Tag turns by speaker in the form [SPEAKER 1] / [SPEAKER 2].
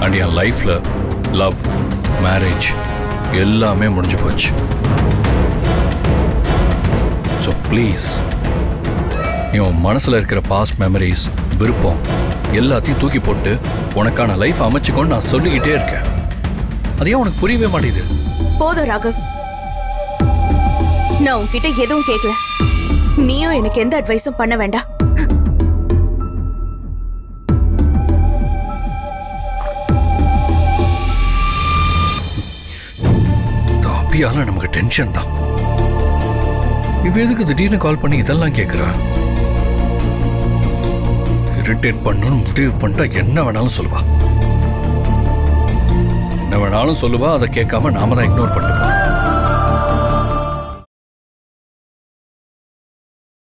[SPEAKER 1] and என் லைஃப்ல love marriage எல்லாமே முடிஞ்சு போச்சு ஸோ ப்ளீஸ் நீ உன் மனசில் இருக்கிற பாஸ்ட் மெமரிஸ் விருப்பம் எல்லாத்தையும் தூக்கி போட்டு உனக்கான லைஃப் அமைச்சுக்கோன்னு நான் சொல்லிக்கிட்டே இருக்கேன் அது ஏன் உனக்கு புரியவே மாட்டேங்குது
[SPEAKER 2] போதும் ராகவ் நான் உன்கிட்ட எதுவும் கேட்கல நீயும் எனக்கு எந்த அட்வைஸும் பண்ண வேண்டாம்
[SPEAKER 1] இந்த அபியால நமக்கு டென்ஷன் தான் இவ எதுக்கு திடீர்னு கால் பண்ணி இதெல்லாம் கேட்குறா இரிட்டேட் பண்ணணும்னு முடிவு பண்ணிட்டா என்ன வேணாலும் சொல்லுவா என்ன வேணாலும் சொல்லுவா அதை கேட்காம நாம தான் இக்னோர் பண்ணிப்போம்